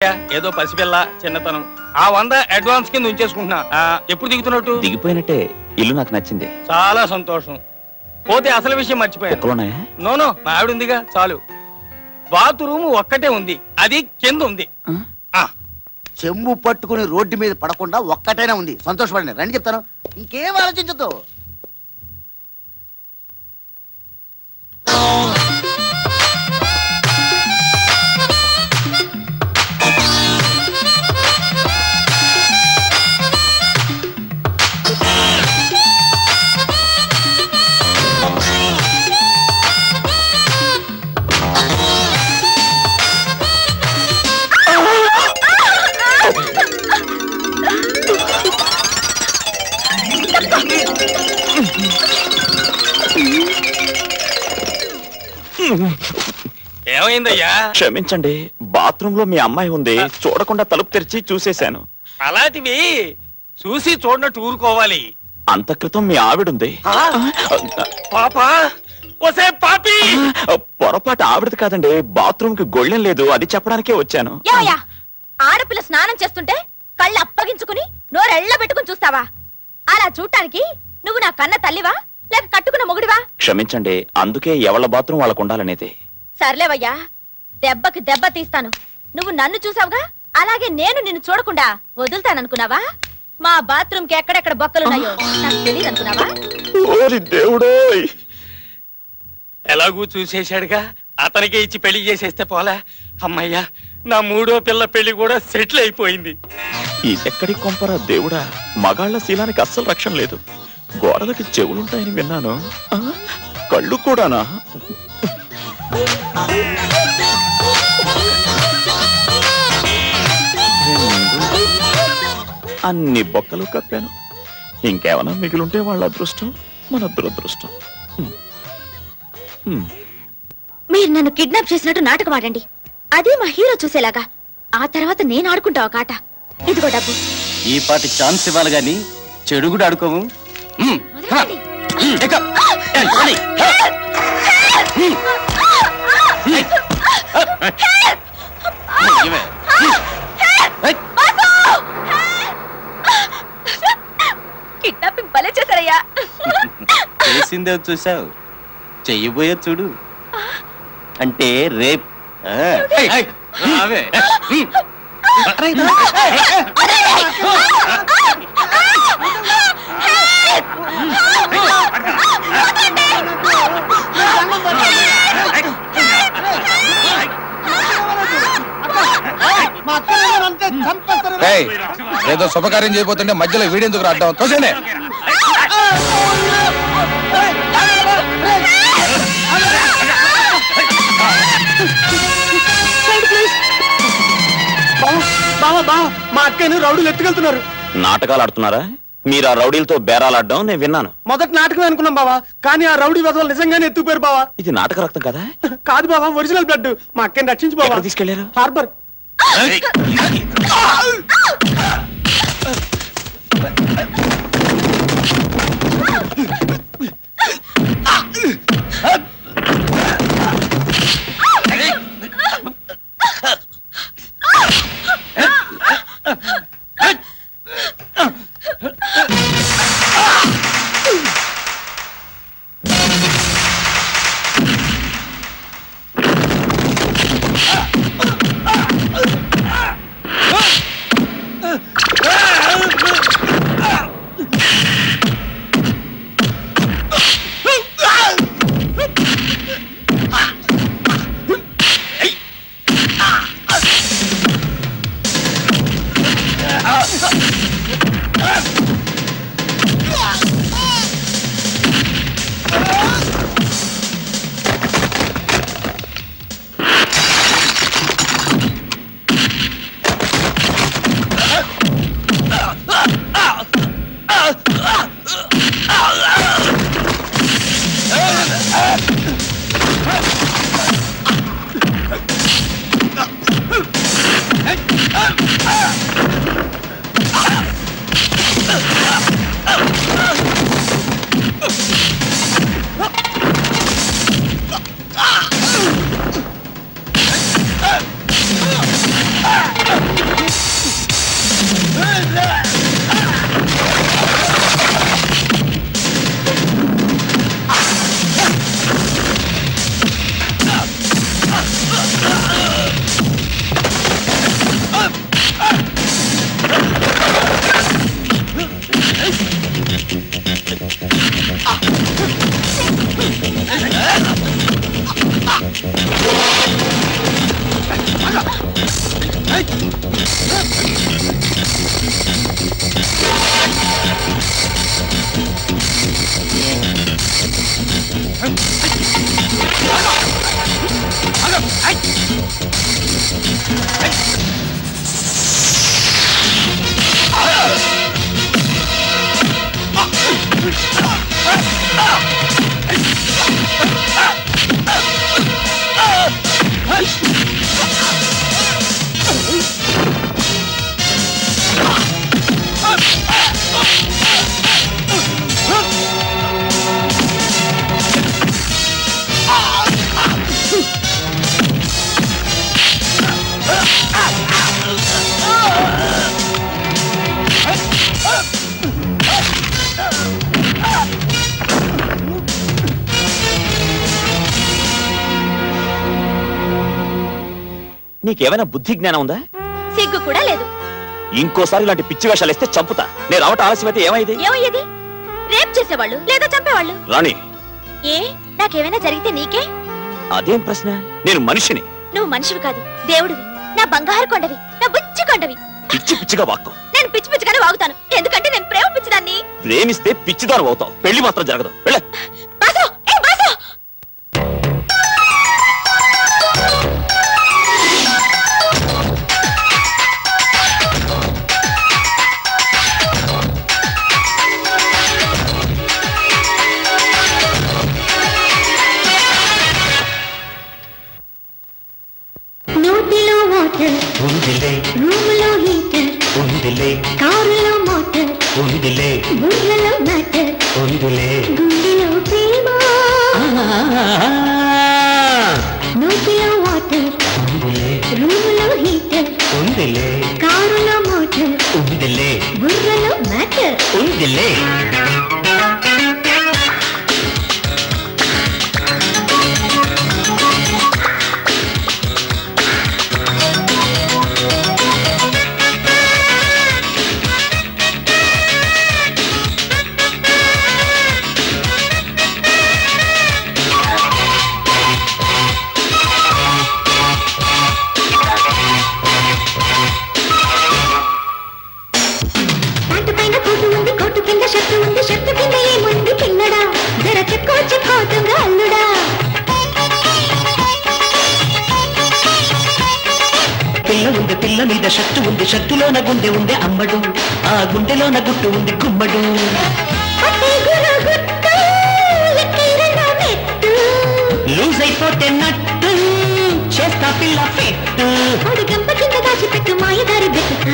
ఏదో పసిపిల్ల చిన్నతనం ఆ వంద అడ్వాన్స్ కింద ఉంచేసుకుంటున్నా ఆ, ఎప్పుడు దిగుతున్నట్టు దిగిపోయినట్టే ఇల్లు నాకు నచ్చింది చాలా సంతోషం పోతే అసలు విషయం మర్చిపోయాను కుక్కలున్నాయా నోనో మా ఆవిడ ఉందిగా చాలు బాత్రూమ్ ఒక్కటే ఉంది అది కింద ఉంది ఆ? ఆ, చెంబు పట్టుకుని రోడ్డు మీద పడకుండా ఒక్కటైనా ఉంది సంతోషపడండి రండి చెప్తాను ఇంకేం ఆలోచించద్దు ఏమైందయ్యా క్షమించండి బాత్రూమ్ లో మీ అమ్మాయి ఉంది చూడకుండా తలుపు తెరిచి చూసేశాను అలాంటివి చూసి చూడనట్టు ఊరుకోవాలి అంత క్రితం మీ ఆవిడుంది ఆ? పాప ఒసే పాపి పొరపాటు ఆవిడది కాదండి బాత్రూమ్ కి గొళ్ళెం లేదు అది చెప్పడానికే వచ్చాను యాయా ఆడపిల్ల స్నానం చేస్తుంటే కళ్ళు అప్పగించుకుని నోరెళ్ళ పెట్టుకుని చూస్తావా అలా చూడటానికి నువ్వు నా కన్న తల్లివా లేక కట్టుకున్న మొగుడివా క్షమించండి అందుకే ఎవళ్ళ బాత్రూమ్ వాళ్ళకు ఉండాలనేది సర్లేవయ్యా దెబ్బకి దెబ్బ తీస్తాను నువ్వు నన్ను చూసావుగా అలాగే నేను నిన్ను చూడకుండా వదులుతాననుకున్నావా మా బాత్రూమ్ కి ఎక్కడెక్కడ బొక్కలున్నాయో నాకు తెలియదు అనుకున్నావా ఓరి దేవుడోయ్ ఎలాగూ చూసేశాడుగా అతనికే ఇచ్చి పెళ్లి చేసేస్తే పోలే అమ్మయ్యా నా మూడో పిల్ల పెళ్లి కూడా సెటిల్ అయిపోయింది ఇదెక్కడి కొంపరా దేవుడా మగాళ్ళ శీలానికి అస్సలు రక్షణ లేదు గోడలకి చెవులుంటాయని విన్నాను ఆ, కళ్ళు కూడానా అన్ని బొక్కలు కప్పాను ఇంకేమైనా మిగిలుంటే వాళ్ళ అదృష్టం మన దురదృష్టం హ్మ్. హ్మ్. మీరు నన్ను కిడ్నాప్ చేసినట్టు నాటకం ఆడండి అదే మా హీరో చూసేలాగా ఆ తర్వాత నేను ఆడుకుంటా ఒక ఆట ఇదిగో డబ్బు ఈ పాటి ఛాన్స్ ఇవ్వాలి గాని చెడు కూడా ఆడుకోము మ్మ్. హా. మొదలెట్టండి. మ్మ్. ఎక్క. ఏ, పోనీ. హా. మ్మ్. ఏయ్. హా. ఇవే. ఏయ్. కిడ్నాపింగ్ భలే చేశారయ్యా చేసిందే చూసావు చెయ్యబోయే చూడు అంటే రేప్ ఆ. ఏయ్, ఏయ్. రావే. మ్మ్. ఏయ్, ఏదో శుభకార్యం చేయబోతుంటే మధ్యలో వీడెందుకు రావడం తోసండి బావా బావా మా అక్కని రౌడీలు ఎత్తుకెళ్తున్నారు నాటకాలు ఆడుతున్నారా మీరు ఆ రౌడీలతో బేరాలాడడం నేను విన్నాను మొదటి నాటకం అనుకున్నాం బావా కానీ ఆ రౌడీ వెధవలు నిజంగానే ఎత్తుకుపోయారు బావా ఇది నాటక రక్తం కదా కాదు బావా ఒరిజినల్ బ్లడ్ మా అక్కని రక్షించు బావా ఎక్కడ తీసుకెళ్లారు హార్బర్ ఏయ్. నీకేమైనా బుద్ధి జ్ఞానం ఉందా సిగ్గు కూడా లేదు ఇంకోసారి ఇలాంటి పిచ్చి వేషాలు ఇస్తే చంపుతా నేను రావటం ఆలస్యమైతే ఏమైంది ఏమయ్యేది రేప్ చేసేవాళ్ళు లేదా చంపేవాళ్ళు రాణి ఏ నాకేమైనా జరిగితే నీకే అదేం ప్రశ్న నేను మనిషిని నువ్వు మనిషివి కాదు దేవుడివి నా బంగారు కొండవి నా బుచ్చి కొండవి పిచ్చి పిచ్చిగా వాక్కు నేను పిచ్చి పిచ్చిగానే వాగుతాను ఎందుకంటే నేను ప్రేమ పిచ్చిదాన్ని ప్రేమిస్తే పిచ్చిదారు అవుతావు పెళ్లి మాత్రం జరగదు వెళ్ళ బాసు ఏ బాసు నోటిలో వాటర్ ఉందిలే రూములో హీటర్ ఉందిలే కారులో మోటార్ ఉందిలే బుర్రలో మ్యాటర్ ఉందిలే గుండెలో ప్రేమ నోటిలో వాటర్ ఉందిలే రూములో హీటర్ ఉందిలే కారులో మోటార్ ఉందిలే బుర్రలో మ్యాటర్ ఉందిలే ప్యాంటు పైన కోటు ఉంది కోటు కింద షర్టు ఉంది షర్టు కింద ఏముంది పిల్లడా జర చెక్కో చెక్కోతుంగా అల్లుడా పిల్ల ఉంది పిల్ల మీద షట్టు ఉంది షట్టులోన గుండె ఉంది అమ్మడు ఆ గుండెలోన గుట్టు ఉంది గుమ్మడు పట్టే గురు గుట్టు ఎక్కిరణ మెట్టు లూజ్ అయిపోతే నట్టు చేస్తా పిల్ల ఫిట్ కోడి గంప కింద దాచిపెట్టు మాయదారి పెట్టు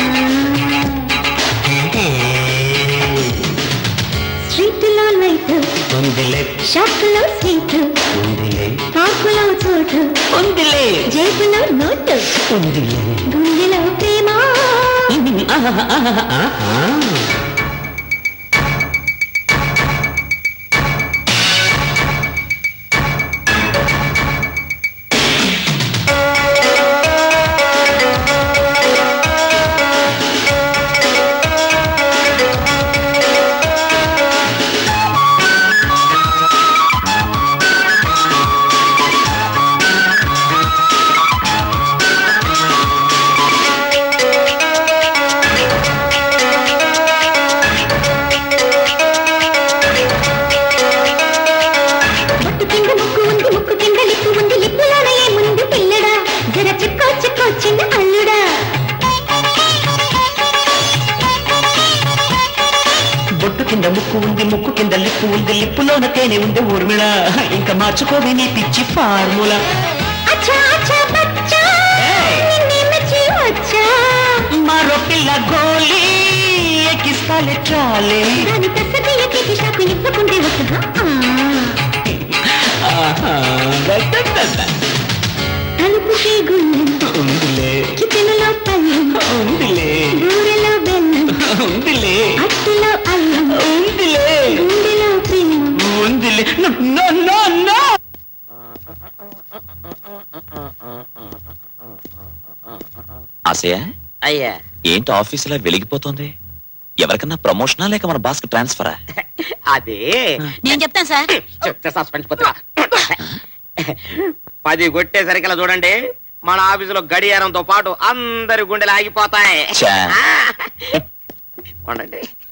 స్ట్రీట్ లో లైట్ ఉందిలే షాప్ లో స్వీట్ ఉందిలే పార్కులో చోటు ఉందిలే జేబులో నోటు ఉందిలే గుండెలో ప్రేమ ఆహా, ఆహా, ఆహా. బొట్టు కింద ముక్కు ఉంది ముక్కు కింద లిప్పు ఉంది లిప్పులోన ఏముంది పిల్లడా జర చెక్కో చెక్కో చిన్న అల్లుడా బొట్టు కింద ముక్కు ఉంది ముక్కు కింద లిప్పు ఉంది లిప్పులోన తేనె ఉంది ఊర్మిళ ఇంకా మార్చుకోవి నీ పిచ్చి ఫార్ములా అచ్చా అచ్చా బచ్చా ఏయ్! నిన్నే మెచ్చి వచ్చా మరో పిల్ల గోలి ఎక్కిస్తాలే ట్రాలే దాని తస్సది ఎక్కి షాకు ఇప్పుకుంటే వస్తా ఆహా, దద్దద్దద్ద. తలుపుకి గుళ్ళెం ఉందిలే కిచెనులో పళ్ళెం ఉందిలే బూరెలో బెల్లం ఉందిలే అట్టులో అల్లం ఉందిలే గుండెలో ప్రేమ ఉందిలే నో నో నో నో ఆశయ అయ్యా ఏంటి ఆఫీస్ ఇలా వెలిగిపోతుంది ఎవరికన్నా ప్రమోషనా లేక మన బాస్ ట్రాన్స్ఫరా అదే నేను చెప్తాను సార్ చెప్తే సస్పెన్స్ పోతున్నా పది కొట్టేసరికలా చూడండి మన ఆఫీసులో గడియారంతో పాటు అందరి గుండెలు ఆగిపోతాయి ఛా. ఉండండి